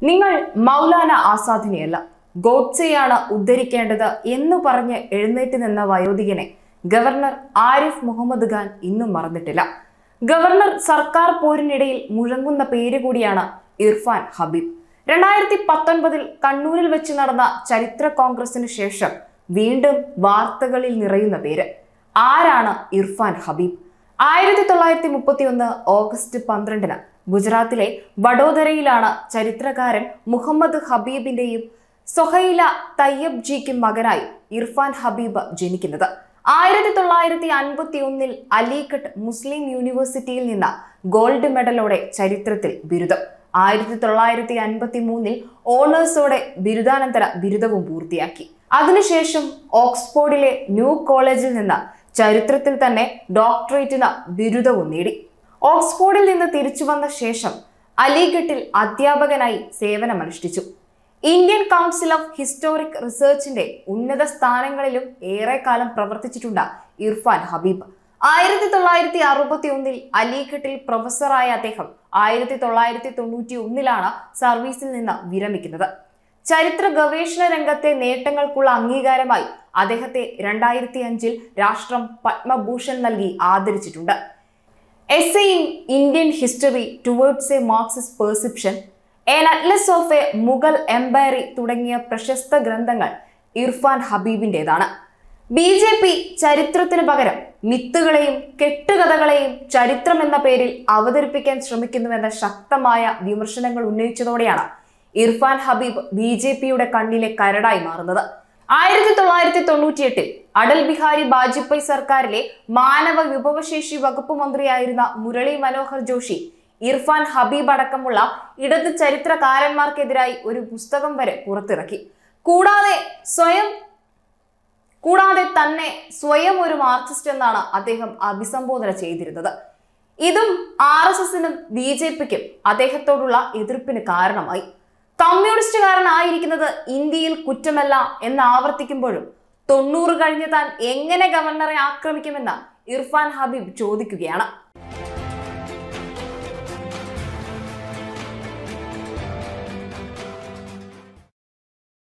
നിങ്ങൾ മൗലാന ആസാദിനെയല്ല ഗോഡ്സെയാണ് ഉദ്ധരിക്കേണ്ടത് എന്ന് പറഞ്ഞ് എഴുന്നേറ്റ് നിന്ന വയോധികനെ ഗവർണർ ആരിഫ് മുഹമ്മദ് ഖാൻ ഇന്നും മറന്നിട്ടില്ല ഗവർണർ സർക്കാർ പോരിനിടയിൽ മുഴങ്ങുന്ന പേര് കൂടിയാണ് ഇർഫാൻ ഹബീബ് രണ്ടായിരത്തി പത്തൊൻപതിൽ കണ്ണൂരിൽ വെച്ച് നടന്ന ചരിത്ര കോൺഗ്രസിന് ശേഷം വീണ്ടും വാർത്തകളിൽ നിറയുന്ന പേര് ആരാണ് ഇർഫാൻ ഹബീബ് ആയിരത്തി തൊള്ളായിരത്തി മുപ്പത്തി ഒന്ന് ഓഗസ്റ്റ് പന്ത്രണ്ടിന് ഗുജറാത്തിലെ വഡോദരയിലാണ് ചരിത്രകാരൻ മുഹമ്മദ് ഹബീബിന്റെയും സൊഹൈല തയ്യബ് ജിക്കും മകനായി ഇർഫാൻ ഹബീബ് ജനിക്കുന്നത് ആയിരത്തി തൊള്ളായിരത്തി അൻപത്തി ഒന്നിൽ അലിഗഡ് മുസ്ലിം യൂണിവേഴ്സിറ്റിയിൽ നിന്ന് ഗോൾഡ് മെഡലോടെ ചരിത്രത്തിൽ ബിരുദം ആയിരത്തി തൊള്ളായിരത്തി അൻപത്തി മൂന്നിൽ ഓണേഴ്സോടെ ബിരുദാനന്തര ബിരുദവും പൂർത്തിയാക്കി അതിനുശേഷം ഓക്സ്ഫോർഡിലെ ന്യൂ കോളേജിൽ നിന്ന് ചരിത്രത്തിൽ തന്നെ ഡോക്ടറേറ്റിന് ബിരുദവും നേടി ഓക്സ്ഫോർഡിൽ നിന്ന് തിരിച്ചു വന്ന ശേഷം അലിഗഡിൽ അധ്യാപകനായി സേവനമനുഷ്ഠിച്ചു ഇന്ത്യൻ കൗൺസിൽ ഓഫ് ഹിസ്റ്റോറിക് റിസർച്ചിന്റെ ഉന്നത സ്ഥാനങ്ങളിലും ഏറെക്കാലം പ്രവർത്തിച്ചിട്ടുണ്ട് ഇർഫാൻ ഹബീബ് ആയിരത്തി തൊള്ളായിരത്തി അറുപത്തി ഒന്നിൽ അലിഗഡിൽ പ്രൊഫസറായ അദ്ദേഹം ആയിരത്തി തൊള്ളായിരത്തി തൊണ്ണൂറ്റി ഒന്നിലാണ് സർവീസിൽ നിന്ന് വിരമിക്കുന്നത് ചരിത്ര ഗവേഷണ രംഗത്തെ നേട്ടങ്ങൾക്കുള്ള അംഗീകാരമായി അദ്ദേഹത്തെ രണ്ടായിരത്തി അഞ്ചിൽ രാഷ്ട്രം പത്മഭൂഷൺ നൽകി ആദരിച്ചിട്ടുണ്ട് essays in Indian history towards a Marxist perception an atlas of a Mughal empire തുടങ്ങിയ പ്രശസ്ത ഗ്രന്ഥങ്ങൾ ഇർഫാൻ ഹബീബിൻ്റെതാണ് ബി ജെ പി ചരിത്രത്തിന് പകരം മിത്തുകളെയും കെട്ടുകഥകളെയും ചരിത്രം എന്ന പേരിൽ അവതരിപ്പിക്കാൻ ശ്രമിക്കുന്നുവെന്ന ശക്തമായ വിമർശനങ്ങൾ ഉന്നയിച്ചതോടെയാണ് ഇർഫാൻ ഹബീബ് ബി ജെ പിയുടെ കണ്ണിലെ കരടായി മാറുന്നത് ആയിരത്തി തൊള്ളായിരത്തി തൊണ്ണൂറ്റിയെട്ടിൽ അടൽ ബിഹാരി വാജ്പേയി സർക്കാരിലെ മാനവ വിഭവശേഷി വകുപ്പ് മന്ത്രിയായിരുന്ന മുരളി മനോഹർ ജോഷി ഇർഫാൻ ഹബീബ് അടക്കമുള്ള ഇടത് ചരിത്രകാരന്മാർക്കെതിരായി ഒരു പുസ്തകം വരെ പുറത്തിറക്കി കൂടാതെ സ്വയം കൂടാതെ തന്നെ സ്വയം ഒരു മാർക്സിസ്റ്റ് എന്നാണ് അദ്ദേഹം അഭിസംബോധന ചെയ്തിരുന്നത് ഇതും ആർ എസ് എസിനും ബി ജെ പിക്കും അദ്ദേഹത്തോടുള്ള എതിർപ്പിന് കാരണമായി കമ്മ്യൂണിസ്റ്റുകാരനായിരിക്കുന്നത് ഇന്ത്യയിൽ കുറ്റമല്ല എന്ന് ആവർത്തിക്കുമ്പോഴും തൊണ്ണൂറ് കഴിഞ്ഞ് താൻ എങ്ങനെ ഗവർണറെ ആക്രമിക്കുമെന്ന് ഇർഫാൻ ഹബീബ് ചോദിക്കുകയാണ്